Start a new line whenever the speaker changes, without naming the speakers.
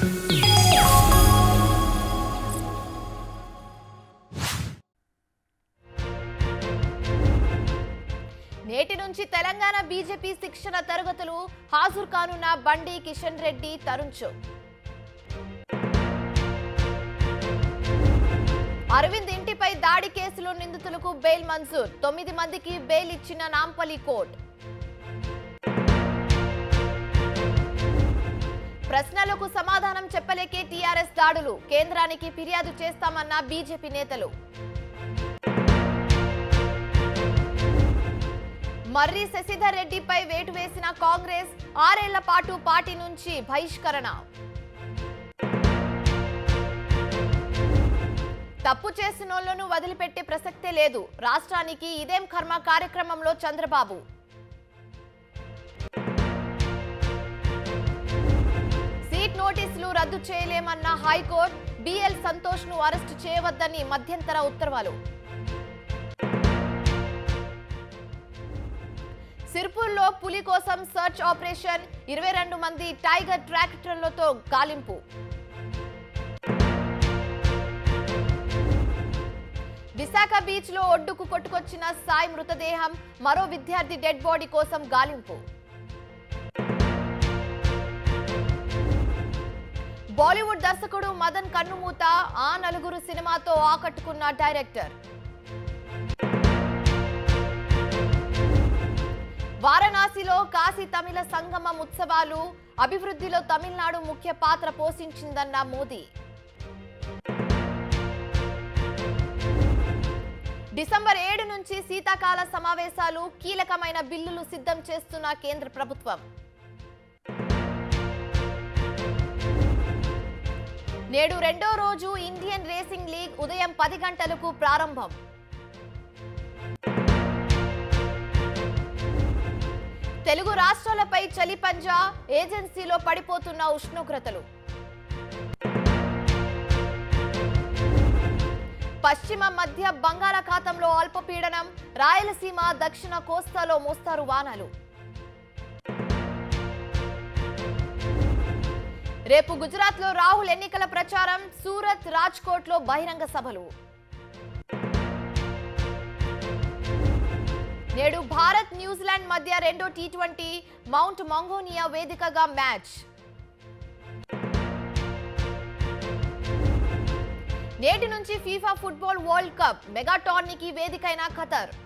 నేటి నుంచి తెలంగాణ బీజేపీ శిక్షణ తరగతులు హాజరు కానున్న బండి కిషన్ రెడ్డి తరుణ్ చౌక్ అరవింద్ ఇంటిపై దాడి కేసులో నిందితులకు బెయిల్ మంజూర్ తొమ్మిది మందికి బెయిల్ ఇచ్చిన నాంపల్లి కోర్టు ప్రశ్నలకు సమాధానం చెప్పలేకే టీఆర్ఎస్ దాడులు కేంద్రానికి ఫిర్యాదు చేస్తామన్న బీజేపీ నేతలు మర్రి శశిధర్ రెడ్డిపై వేటు వేసిన కాంగ్రెస్ ఆరేళ్ల పాటు పార్టీ నుంచి బహిష్కరణ తప్పు చేసినోళ్లను వదిలిపెట్టే ప్రసక్తే లేదు రాష్ట్రానికి ఇదేం కర్మ కార్యక్రమంలో చంద్రబాబు సీట్ నోటీసులు రద్దు చేయలేమన్న హైకోర్టు బిఎల్ సంతోష్ ను అరెస్టు చేయవద్దని మధ్యంతర ఉత్తర్వులు సిర్పూర్లో పులి కోసం సర్చ్ ఆపరేషన్ ఇరవై రెండు మంది టైగర్ ట్రాక్టర్లతో గాలింపు విశాఖ బీచ్ లో ఒడ్డుకు కొట్టుకొచ్చిన సాయి మృతదేహం మరో విద్యార్థి డెడ్ బాడీ కోసం గాలింపు బాలీవుడ్ దర్శకుడు మదన్ కన్నుమూత ఆ నలుగురు సినిమాతో ఆకట్టుకున్న డైరెక్టర్ వారణాసిలో కాశీ తమిళ సంగమం ఉత్సవాలు అభివృద్ధిలో తమిళనాడు ముఖ్య పాత్ర పోషించిందన్న మోదీ డిసెంబర్ ఏడు నుంచి శీతాకాల సమావేశాలు కీలకమైన బిల్లులు సిద్ధం చేస్తున్న కేంద్ర ప్రభుత్వం నేడు రెండో రోజు ఇండియన్ రేసింగ్ లీగ్ ఉదయం పది గంటలకు ప్రారంభం తెలుగు రాష్ట్రాలపై చలి పంజా ఏజెన్సీలో పడిపోతున్న ఉష్ణోగ్రతలు పశ్చిమ మధ్య బంగాళాఖాతంలో అల్పపీడనం రాయలసీమ దక్షిణ కోస్తాలో మోస్తారు వానలు రేపు గుజరాత్లో రాహుల్ ఎన్నికల ప్రచారం సూరత్ రాజ్కోట్లో బహిరంగ సభలు నేడు భారత్ న్యూజిలాండ్ మధ్య రెండో టీ ట్వంటీ మౌంట్ మంగోనియా వేదికగా మ్యాచ్ నేటి నుంచి FIFA football world cup mega టోర్నీకి వేదికైన ఖతర్